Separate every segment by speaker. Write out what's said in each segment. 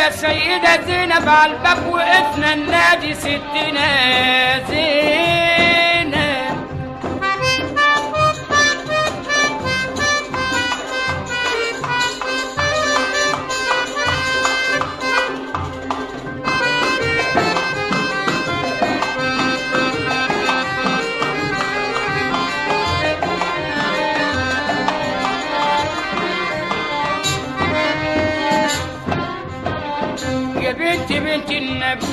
Speaker 1: يا سيدة زينب على الباب وقفنا النادي ستنا زينب يا بنت بنت النبي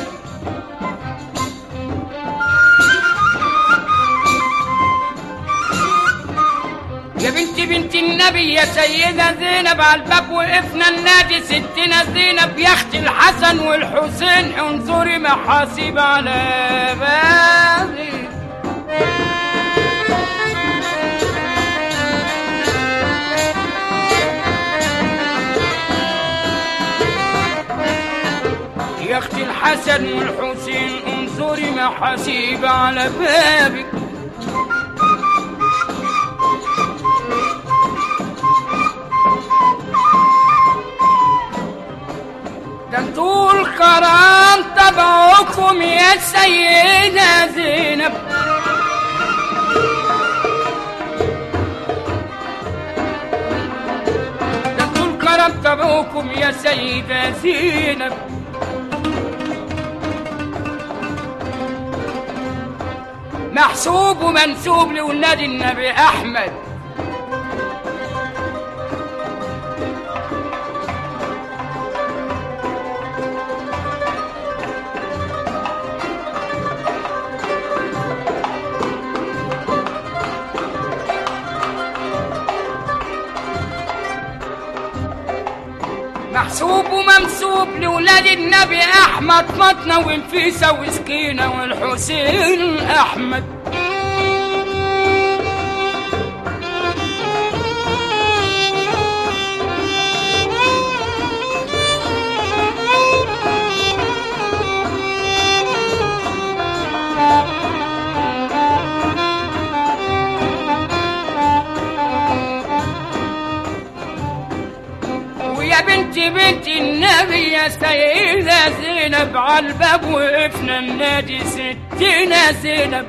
Speaker 1: يا بنت بنت النبي يا سيدة زينب على الباب وقفنا النادي ستنا زينب يا اختي الحسن والحسين انظري محاسيب على بابي يا اختي الحسن والحسين انظري محاسيب على بابك ده انتوا الكرام تبعكم يا سيدة زينب ده انتوا الكرام تبعكم يا سيدة زينب محسوب ومنسوب لولاد النبي احمد محسوب وممسوب لولاد النبي احمد فاطمه ونفيسه وسكينه والحسين احمد ويا بنتي بنتي النبي يا سيدة زينب على الباب وقفنا النادي ستنا زينب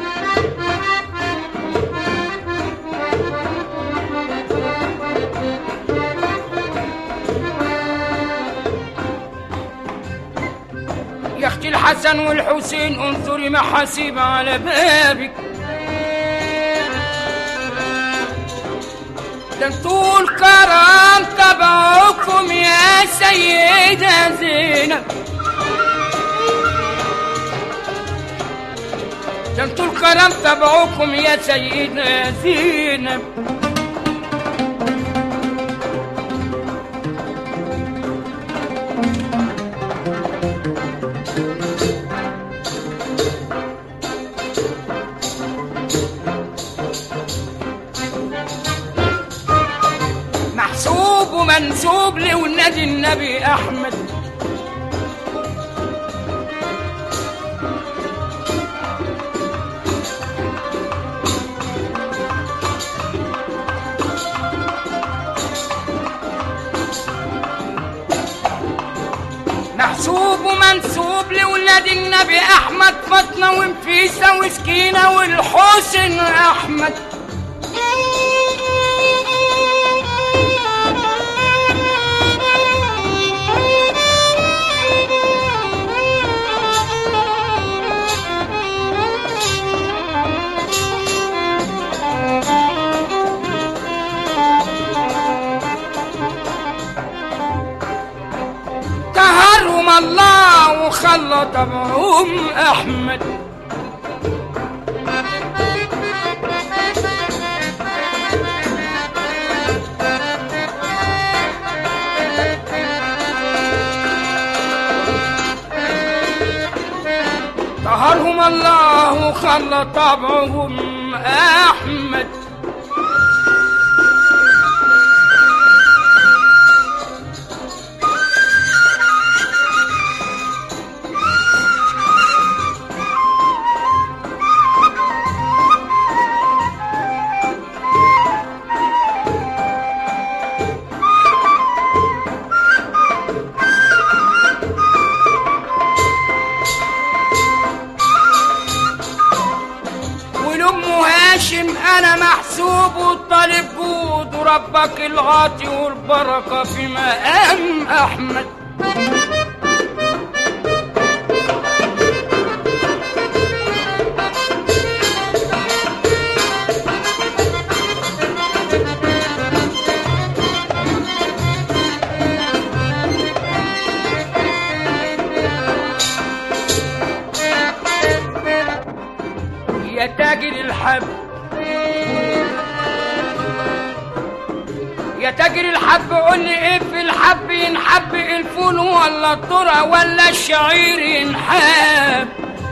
Speaker 1: يا اختي الحسن والحسين انظري محاسيب على بابك ده انتوا الكرام تبعكم يا سيدة زينب ده انتوا الكرام تبعكم يا سيدة زينب محسوب ومنسوب لولاد النبي احمد محسوب ومنسوب لولاد النبي احمد فاطمه ونفيسه وسكينه والحسن احمد كهرهم الله وخلى طبعهم احمد طهرهم الله وخلى طبعهم احمد محسوب والطالب جود وربك العاطي والبركة في مقام أحمد يا تاجر الحب يا تاجر الحب قول لي ايه في الحب ينحب الفول ولا الذره ولا الشعير ينحب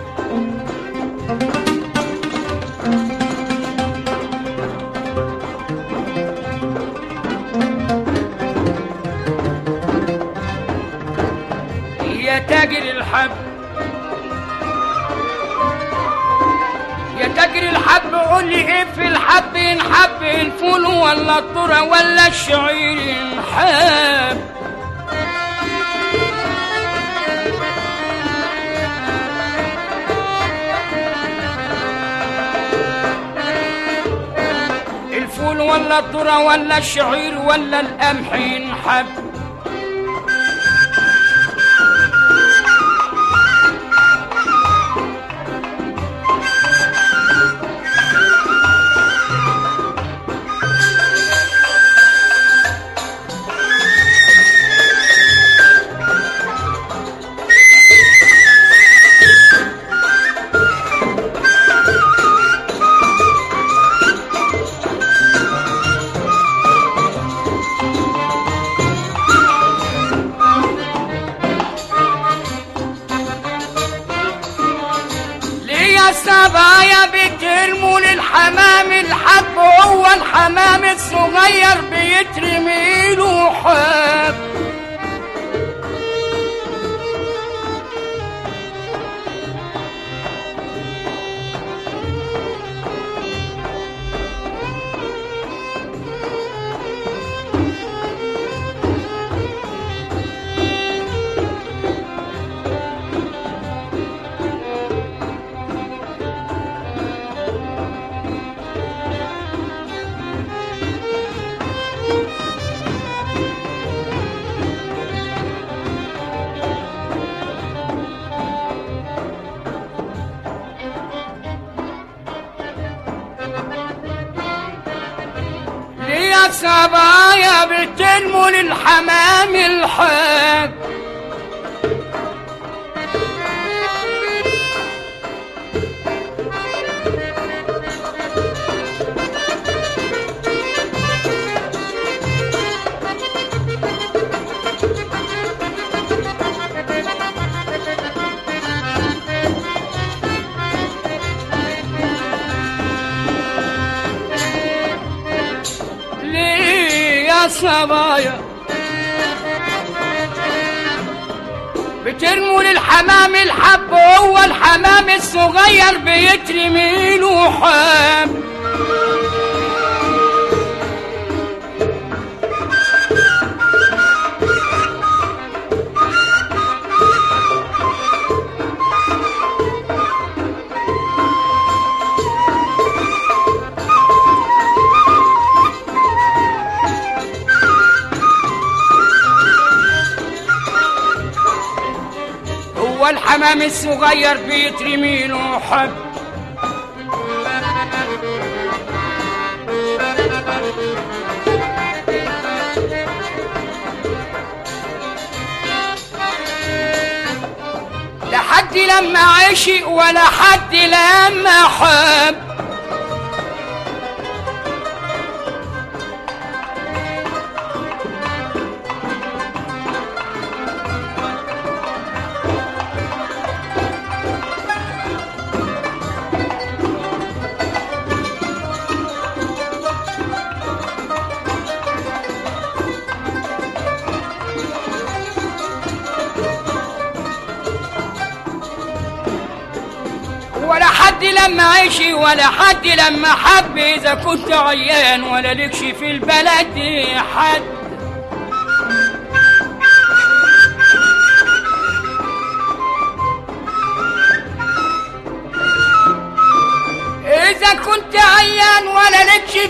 Speaker 1: يا تاجر الحب يا تاجر الحب قول لي ايه في الحب ينحب الفول ولا الذره ولا الشعير ينحب الفول ولا الذره ولا الشعير ولا القمح ينحب ليه الصبايا بترموا للحمام الحب هو الحمام الصغير بيترمي له حب ليه الصبايا بترموا للحمام الحب ليه يا صبايا بترموا للحمام الحب هو الحمام الصغير بيترمي له حب هو الحمام الصغير بيترمي له حب لا حد لما عشق ولا حد لما حب ولا حد لما عشي ولا حد لما حب اذا كنت عيان ولا لكش في البلد حد اذا كنت عيان ولا لكش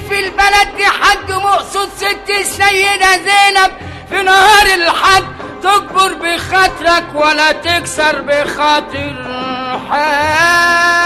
Speaker 1: سيدة زينب في نهار الحد تكبر بخاطرك ولا تكسر بخاطر حد